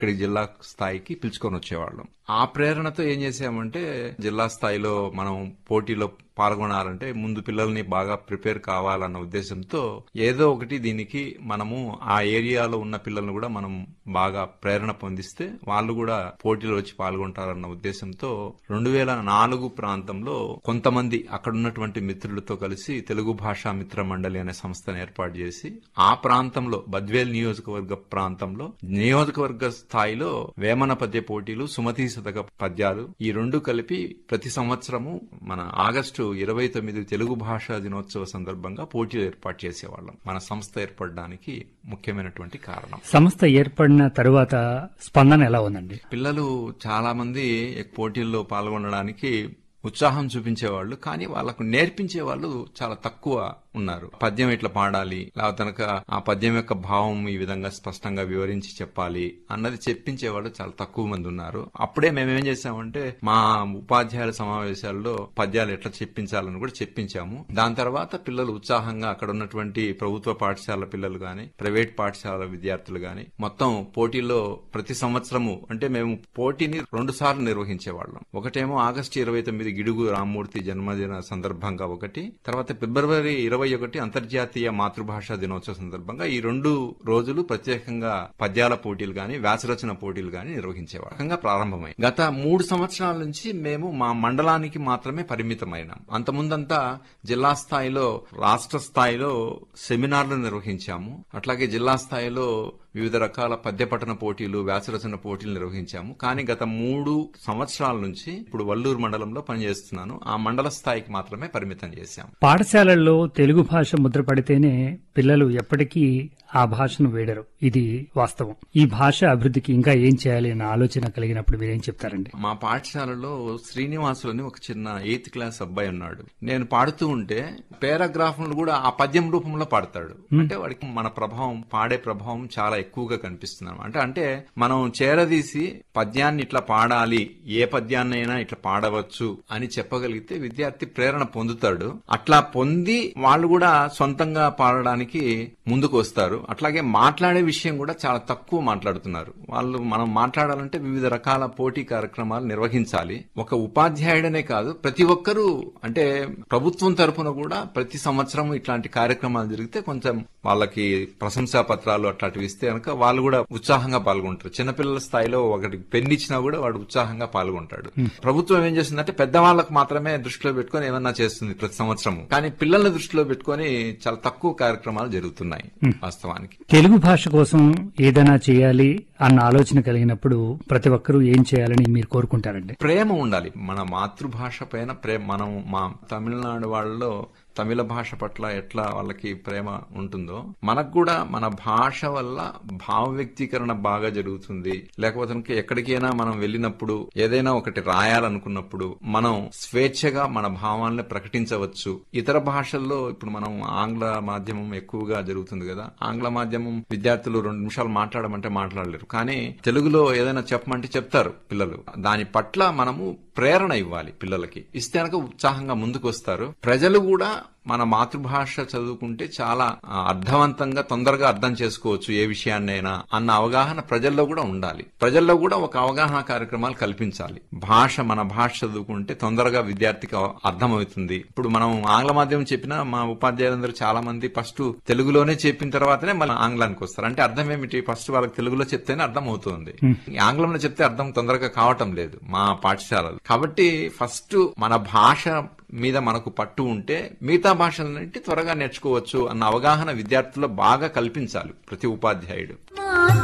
ఇక్కడి జిల్లా స్థాయికి పిలుచుకొని వచ్చేవాళ్ళం ఆ ప్రేరణతో ఏం చేసామంటే జిల్లా స్థాయిలో మనం పోటీలో పాల్గొనాలంటే ముందు పిల్లల్ని బాగా ప్రిపేర్ కావాలన్న ఉద్దేశంతో ఏదో ఒకటి దీనికి మనము ఆ ఏరియాలో ఉన్న పిల్లల్ని కూడా మనం బాగా ప్రేరణ పొందిస్తే వాళ్ళు కూడా పోటీలో వచ్చి పాల్గొంటారన్న ఉద్దేశంతో రెండు వేల నాలుగు ప్రాంతంలో కొంతమంది అక్కడ ఉన్నటువంటి మిత్రులతో కలిసి తెలుగు భాషా మిత్ర మండలి అనే సంస్థను ఏర్పాటు చేసి ఆ ప్రాంతంలో బద్వేల్ నియోజకవర్గ ప్రాంతంలో నియోజకవర్గ స్థాయిలో వేమన పద్య పోటీలు సుమతి శతక పద్యాలు ఈ రెండు కలిపి ప్రతి సంవత్సరము మన ఆగస్టు ఇరవై తొమ్మిది తెలుగు భాషా దినోత్సవ సందర్భంగా పోటీలు ఏర్పాటు చేసేవాళ్ళం మన సంస్థ ఏర్పడడానికి ముఖ్యమైనటువంటి కారణం సంస్థ ఏర్పడిన తరువాత స్పందన ఎలా ఉందండి పిల్లలు చాలా మంది పోటీల్లో పాల్గొనడానికి ఉత్సాహం చూపించేవాళ్ళు కానీ వాళ్ళకు నేర్పించే వాళ్ళు చాలా తక్కువ ఉన్నారు పద్యం ఇట్లా పాడాలి లేకపోతే కనుక ఆ పద్యం యొక్క భావం ఈ విధంగా స్పష్టంగా వివరించి చెప్పాలి అన్నది చెప్పించే వాళ్ళు చాలా తక్కువ మంది ఉన్నారు అప్పుడే మేము ఏం చేసామంటే మా ఉపాధ్యాయుల సమావేశాల్లో పద్యాలు ఎట్లా చెప్పించాలని కూడా చెప్పించాము దాని తర్వాత పిల్లలు ఉత్సాహంగా అక్కడ ఉన్నటువంటి ప్రభుత్వ పాఠశాల పిల్లలు గాని ప్రైవేట్ పాఠశాల విద్యార్థులు గాని మొత్తం పోటీల్లో ప్రతి సంవత్సరము అంటే మేము పోటీని రెండు సార్లు నిర్వహించేవాళ్ళం ఒకటేమో ఆగస్టు ఇరవై తొమ్మిది గిడుగు రామ్మూర్తి జన్మదిన సందర్భంగా ఒకటి తర్వాత ఫిబ్రవరి ఇరవై ఒకటి అంతర్జాతీయ మాతృభాషా దినోత్సవ సందర్భంగా ఈ రెండు రోజులు ప్రత్యేకంగా పద్యాల పోటీలు గాని వ్యాసరచన పోటీలు గాని నిర్వహించేవారు రకంగా ప్రారంభమై గత మూడు సంవత్సరాల నుంచి మేము మా మండలానికి మాత్రమే పరిమితమైనాం అంతకుముందంతా జిల్లా స్థాయిలో రాష్ట్ర స్థాయిలో సెమినార్లు నిర్వహించాము అట్లాగే జిల్లా స్థాయిలో వివిధ రకాల పద్యపఠన పోటీలు వ్యాసరచన పోటీలు నిర్వహించాము కానీ గత మూడు సంవత్సరాల నుంచి ఇప్పుడు వల్లూరు మండలంలో పనిచేస్తున్నాను ఆ మండల స్థాయికి మాత్రమే పరిమితం చేశాం పాఠశాలల్లో తెలుగు భాష ముద్ర పడితేనే పిల్లలు ఎప్పటికీ ఆ భాషను వేడరు ఇది వాస్తవం ఈ భాష అభివృద్ధికి ఇంకా ఏం చేయాలి అన్న ఆలోచన కలిగినప్పుడు మీరేం చెప్తారండి మా పాఠశాలలో శ్రీనివాసులు అని ఒక చిన్న ఎయిత్ క్లాస్ అబ్బాయి ఉన్నాడు నేను పాడుతూ ఉంటే పారాగ్రాఫ్లను కూడా ఆ పద్యం రూపంలో పాడతాడు అంటే వాడికి మన ప్రభావం పాడే ప్రభావం చాలా ఎక్కువగా కనిపిస్తుంది అంటే అంటే మనం చేరదీసి పద్యాన్ని ఇట్లా పాడాలి ఏ పద్యాన్నైనా ఇట్లా పాడవచ్చు అని చెప్పగలిగితే విద్యార్థి ప్రేరణ పొందుతాడు అట్లా పొంది వాళ్ళు కూడా సొంతంగా పాడడానికి ముందుకు వస్తారు అట్లాగే మాట్లాడే విషయం కూడా చాలా తక్కువ మాట్లాడుతున్నారు వాళ్ళు మనం మాట్లాడాలంటే వివిధ రకాల పోటీ కార్యక్రమాలు నిర్వహించాలి ఒక ఉపాధ్యాయుడనే కాదు ప్రతి ఒక్కరూ అంటే ప్రభుత్వం తరపున కూడా ప్రతి సంవత్సరం ఇట్లాంటి కార్యక్రమాలు జరిగితే కొంచెం వాళ్ళకి ప్రశంసా పత్రాలు అట్లాంటివి ఇస్తే కనుక వాళ్ళు కూడా ఉత్సాహంగా పాల్గొంటారు చిన్నపిల్లల స్థాయిలో ఒకటి పెన్ను ఇచ్చినా కూడా వాడు ఉత్సాహంగా పాల్గొంటాడు ప్రభుత్వం ఏం చేస్తుందంటే పెద్దవాళ్ళకు మాత్రమే దృష్టిలో పెట్టుకుని ఏమన్నా చేస్తుంది ప్రతి సంవత్సరం కానీ పిల్లల్ని దృష్టిలో పెట్టుకుని చాలా తక్కువ కార్యక్రమాలు జరుగుతున్నాయి వాస్తవానికి తెలుగు భాష కోసం ఏదైనా చేయాలి అన్న ఆలోచన కలిగినప్పుడు ప్రతి ఒక్కరూ ఏం చేయాలని మీరు కోరుకుంటారండి ప్రేమ ఉండాలి మన మాతృభాష పైన ప్రేమ మనం మా తమిళనాడు వాళ్ళలో తమిళ భాష పట్ల ఎట్లా వాళ్ళకి ప్రేమ ఉంటుందో మనకు కూడా మన భాష వల్ల భావ వ్యక్తీకరణ బాగా జరుగుతుంది లేకపోతే కనుక ఎక్కడికైనా మనం వెళ్ళినప్పుడు ఏదైనా ఒకటి రాయాలనుకున్నప్పుడు మనం స్వేచ్ఛగా మన భావాలను ప్రకటించవచ్చు ఇతర భాషల్లో ఇప్పుడు మనం ఆంగ్ల మాధ్యమం ఎక్కువగా జరుగుతుంది కదా ఆంగ్ల మాధ్యమం విద్యార్థులు రెండు నిమిషాలు మాట్లాడమంటే మాట్లాడలేరు కానీ తెలుగులో ఏదైనా చెప్పమంటే చెప్తారు పిల్లలు దాని పట్ల మనము ప్రేరణ ఇవ్వాలి పిల్లలకి ఇస్తే కనుక ఉత్సాహంగా ముందుకు వస్తారు ప్రజలు కూడా మన మాతృభాష చదువుకుంటే చాలా అర్థవంతంగా తొందరగా అర్థం చేసుకోవచ్చు ఏ విషయాన్నైనా అన్న అవగాహన ప్రజల్లో కూడా ఉండాలి ప్రజల్లో కూడా ఒక అవగాహన కార్యక్రమాలు కల్పించాలి భాష మన భాష చదువుకుంటే తొందరగా విద్యార్థికి అర్థమవుతుంది ఇప్పుడు మనం ఆంగ్ల మాధ్యమం చెప్పినా మా ఉపాధ్యాయులందరూ చాలా మంది ఫస్ట్ తెలుగులోనే చెప్పిన తర్వాతనే మన ఆంగ్లానికి వస్తారు అంటే అర్థం ఏమిటి ఫస్ట్ వాళ్ళకి తెలుగులో చెప్తేనే అర్థం అవుతుంది ఆంగ్లంలో చెప్తే అర్థం తొందరగా కావటం లేదు మా పాఠశాలలు కాబట్టి ఫస్ట్ మన భాష మీద మనకు పట్టు ఉంటే మిగతా భాషలన్నింటి త్వరగా నేర్చుకోవచ్చు అన్న అవగాహన విద్యార్థుల్లో బాగా కల్పించాలి ప్రతి ఉపాధ్యాయుడు